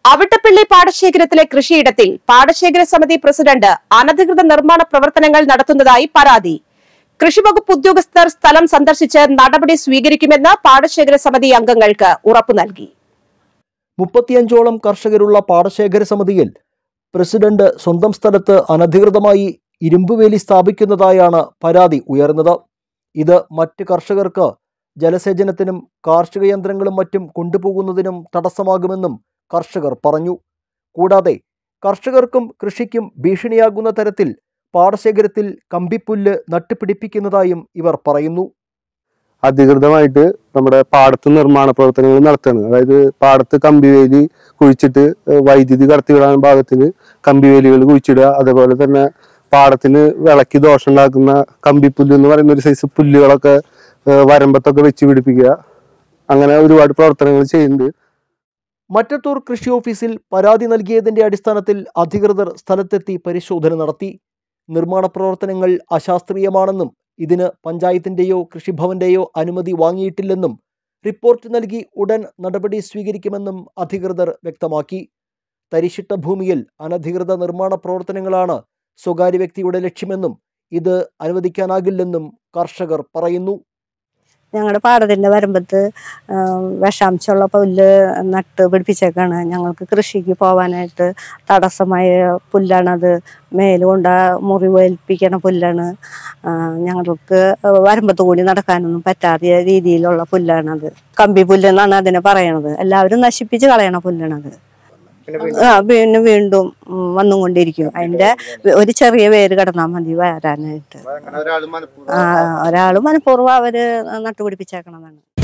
അവിട്ടപ്പള്ളി പാടശേഖരത്തിലെ കൃഷിയിടത്തിൽ പാടശേഖര സമിതി പ്രസിഡന്റ് അനധികൃത നിർമ്മാണ പ്രവർത്തനങ്ങൾ നടത്തുന്നതായി പരാതി കൃഷിവകുപ്പ് ഉദ്യോഗസ്ഥർ സ്ഥലം സന്ദർശിച്ച് നടപടി സ്വീകരിക്കുമെന്ന് പാടശേഖര സമിതി അംഗങ്ങൾക്ക് ഉറപ്പു നൽകി മുപ്പത്തിയഞ്ചോളം കർഷകരുള്ള പാടശേഖര സമിതിയിൽ പ്രസിഡന്റ് സ്വന്തം സ്ഥലത്ത് അനധികൃതമായി ഇരുമ്പുവേലി സ്ഥാപിക്കുന്നതായാണ് പരാതി ഉയർന്നത് ഇത് മറ്റ് കർഷകർക്ക് ജലസേചനത്തിനും കാർഷിക യന്ത്രങ്ങളും മറ്റും കൊണ്ടുപോകുന്നതിനും തടസ്സമാകുമെന്നും കർഷകർ പറഞ്ഞു കൂടാതെ കർഷകർക്കും കൃഷിക്കും ഭീഷണിയാകുന്ന തരത്തിൽ പാടശേഖരത്തിൽ കമ്പിപ്പുല്ല് നട്ടുപിടിപ്പിക്കുന്നതായും ഇവർ പറയുന്നു അധികൃതമായിട്ട് നമ്മുടെ പാടത്ത് നിർമ്മാണ പ്രവർത്തനങ്ങൾ നടത്തുകയാണ് അതായത് പാടത്ത് കമ്പിവേലി കുഴിച്ചിട്ട് ഏഹ് വൈദ്യുതി കടത്തിവിടാൻ ഭാഗത്തിന് കമ്പിവേലികൾ കുഴിച്ചിടുക അതേപോലെ തന്നെ പാടത്തിന് വിളക്കി ദോഷമുണ്ടാക്കുന്ന കമ്പിപ്പുല്ല് എന്ന് പറയുന്ന ഒരു സൈസ് പുല്ലുകളൊക്കെ ഏഹ് വരമ്പത്തൊക്കെ വെച്ച് പിടിപ്പിക്കുക അങ്ങനെ ഒരുപാട് പ്രവർത്തനങ്ങൾ ചെയ്യുന്നുണ്ട് മറ്റത്തൂർ കൃഷി ഓഫീസിൽ പരാതി നൽകിയതിന്റെ അടിസ്ഥാനത്തിൽ അധികൃതർ സ്ഥലത്തെത്തി പരിശോധന നടത്തി നിർമ്മാണ പ്രവർത്തനങ്ങൾ അശാസ്ത്രീയമാണെന്നും ഇതിന് പഞ്ചായത്തിന്റെയോ കൃഷിഭവന്റെയോ അനുമതി വാങ്ങിയിട്ടില്ലെന്നും റിപ്പോർട്ട് നൽകി ഉടൻ നടപടി സ്വീകരിക്കുമെന്നും അധികൃതർ വ്യക്തമാക്കി തരിശിട്ട ഭൂമിയിൽ അനധികൃത നിർമ്മാണ പ്രവർത്തനങ്ങളാണ് സ്വകാര്യ വ്യക്തിയുടെ ലക്ഷ്യമെന്നും ഇത് അനുവദിക്കാനാകില്ലെന്നും കർഷകർ പറയുന്നു ഞങ്ങളുടെ പാടത്തിൻ്റെ വരമ്പത്ത് ആ, വിഷാംശമുള്ള പുല്ല് നട്ട് പിടിപ്പിച്ചേക്കാണ് ഞങ്ങൾക്ക് കൃഷിക്ക് പോകാനായിട്ട് തടസ്സമായ പുല്ലാണത് മേലുകൊണ്ട മുറിവേൽപ്പിക്കണ പുല്ലാണ് ആ, ഞങ്ങൾക്ക് വരമ്പത്ത് കൂടി നടക്കാനൊന്നും പറ്റാത്ത രീതിയിലുള്ള പുല്ലാണത് കമ്പി പുല്ല് എന്നാണ് അതിനെ പറയണത് എല്ലാവരും നശിപ്പിച്ച് കളയണ പുല്ലാണത് ആ പിന്നെ വീണ്ടും ഉം, വന്നുകൊണ്ടിരിക്കും അതിന്റെ ഒരു ചെറിയ വേര് കിടന്നാൽ മതി വരാനായിട്ട് ആ ഒരാള് മനഃപൂർവ്വം അവര് നട്ടുപിടിപ്പിച്ചേക്കണതാണ്